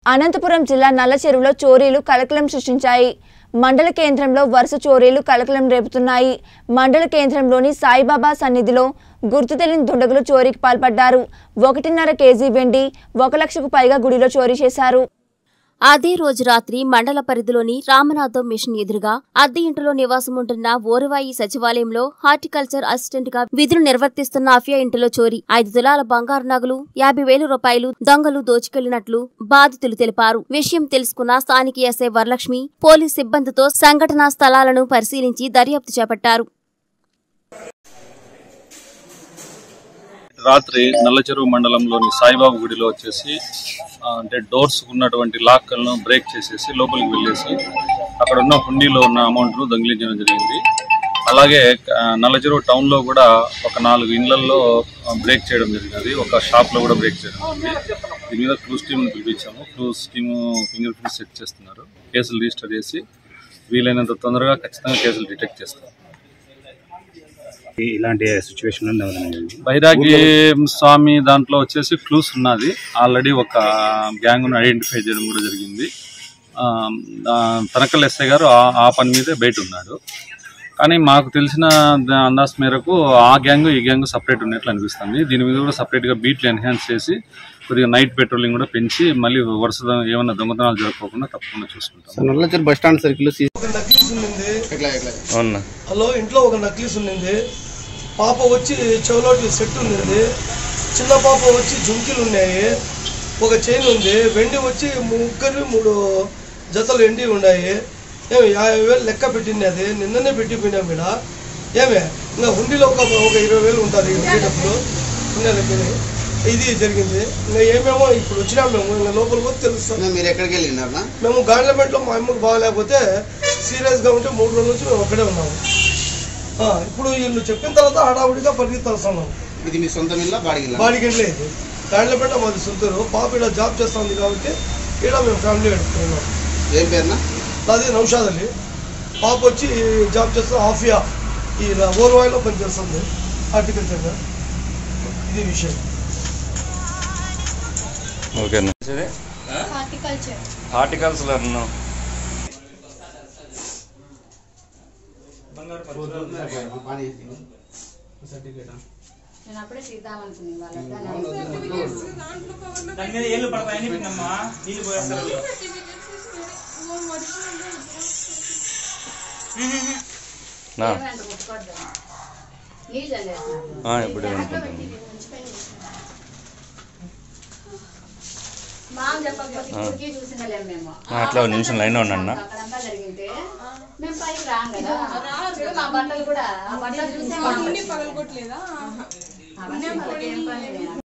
అనంతపురం జిల్లా నల్లచెరువులో చోరీలు కలకలం సృష్టించాయి మండల కేంద్రంలో వరుస చోరీలు కలకలం రేపుతున్నాయి మండల కేంద్రంలోని సాయిబాబా సన్నిధిలో గుర్తు తెలియని దుండగులు చోరీకి పాల్పడ్డారు ఒకటిన్నర కేజీ వెండి ఒక లక్షకు పైగా గుడిలో చోరీ చేశారు అదే రోజు రాత్రి మండల పరిధిలోని రామనాథం మిషన్ ఎదురుగా అద్దె ఇంటిలో నివాసం ఉంటున్న ఓరువాయి సచివాలయంలో హార్టికల్చర్ అసిస్టెంట్ గా విధులు నిర్వర్తిస్తున్న అఫియా ఇంటిలో చోరీ ఐదు తులాల బంగారు నగలు యాభై వేల రూపాయలు దొంగలు దోచుకెళ్లినట్లు బాధితులు తెలిపారు విషయం తెలుసుకున్న స్థానిక ఎస్ఐ వరలక్ష్మి పోలీస్ సిబ్బందితో సంఘటనా స్థలాలను పరిశీలించి దర్యాప్తు చేపట్టారు రాత్రి నల్లచెరువు మండలంలోని సాయిబాబు గుడిలో వచ్చేసి ఆ, అంటే డోర్స్ ఉన్నటువంటి లాక్లను బ్రేక్ చేసేసి లోపలికి వెళ్ళేసి అక్కడ ఉన్న హుండీలో ఉన్న అమౌంట్ను దొంగిలించడం జరిగింది అలాగే ఆ, నల్లచెరువు టౌన్లో కూడా ఒక నాలుగు ఇళ్లలో బ్రేక్ చేయడం జరిగినది ఒక షాప్లో కూడా బ్రేక్ చేయడం జరిగింది దీని మీద క్లూస్ టీమ్ని పిలిపించాము clues team finger prints set చేస్తున్నారు కేసులు రిజిస్టర్ చేసి వీలైనంత తొందరగా ఖచ్చితంగా కేసులు డిటెక్ట్ చేస్తారు ఇలాంటి సిచ్యువేషన్ బైరాగి స్వామి దాంట్లో వచ్చేసి క్లూస్ ఉన్నది ఆల్రెడీ ఒక గ్యాంగ్ను ఐడెంటిఫై చేయడం కూడా జరిగింది ఆ, ఆ, తనకల్ ఎస్ఐ గారు ఆ- ఆ పని మీదే బయట ఉన్నాడు కానీ మాకు తెలిసిన ద- అందాజ్ మేరకు ఆ గ్యాంగ్ ఈ గ్యాంగ్ సపరేట్ ఉన్నట్లు అనిపిస్తుంది దీని మీద కూడా సపరేట్గా బీట్లు ఎన్హాన్స్ చేసి కొద్దిగా నైట్ పెట్రోలింగ్ కూడా పెంచి మళ్ళీ వరుస ఏమైనా దొంగతనాలు జరగకుండా తప్పకుండా చూసుకుంటాం నల్లచర్ బస్ స్టాండ్ సర్కిల్ ఒక నక్లీస్ ఉన్నింది అవునా హలో ఇంట్లో ఒక నక్లీస్ ఉన్నింది పాప వచ్చి చెవులోటి సెట్ ఉన్నింది చిన్న పాప వచ్చి జుంకీలు ఉన్నాయి ఒక చైన్ ఉంది వెండి వచ్చి ముగ్గురు మూడు జతలు ఎండి ఉన్నాయి ఏమి యాభై వేలు లెక్క పెట్టింది అది నిన్ననే పెట్టిపోయినాం ఇక్కడ ఏమే ఇంకా హుండీలో ఒక ఒక ఇరవై వేలు ఉంటుంది ఈ హుండీ డబ్బులు ఉన్నది ఇది జరిగింది ఇంకా ఏమేమో ఇప్పుడు వచ్చినాం మేము ఇంకా లోపల పోతే తెలుస్తాం మీరు ఎక్కడికి వెళ్ళినారా మేము గవర్నమెంట్లో మా అమ్మకు బాగాలేకపోతే సీరియస్గా ఉంటే మూడు రోజుల నుంచి మేము అక్కడే ఉన్నాము ఆ, ఇప్పుడు వీళ్ళు చెప్పిన తర్వాత హడావుడిగా పరిగెత్తాల్సిన్నాం ఇది మీ సొంత మిల్ల బాడిగిల్ల బాడీకి వెళ్ళలేదు గాండ్లపేట మాది సొంతూరు పాప ఇక్కడ జాబ్ చేస్తుంది కాబట్టి ఇక్కడ మేము ఫ్యామిలీ పెట్టుకున్నాం ఏం పేరునా నాది నౌషాద్ అలీ పాప వచ్చి జాబ్ చేస్తుంది ఆఫియా ఈ ఓర్వాయిలో పనిచేస్తుంది హార్టికల్చర్గా ఇది విషయం ఓకేనా హార్టికల్చర్ హార్టికల్చర్ నేను అప్పుడే తీద్దామనుకున్నాను దాని మీద ఏళ్ళు పడతాయని పెట్టినమ్మా నీళ్ళు పోయేస్తారు నా వాళ్ళకి ముట్టుకోవద్దు నీళ్ళు చల్లేస్తున్నారు ఇప్పుడు అనుకుంటాను మామ చెప్పకపోతే ఇప్పటికీ చూసినలేము మేము ఆ, అట్లా ఒక నిమిషం లైన్లో ఉండండి అన్న. అక్కడంతా జరిగింటే మేము పైకి రాం కదా చూడు మా బట్టలు కూడా ఆ బట్టలు చూసే అవన్నీ వాళ్ళకి ఏం పని లేదు.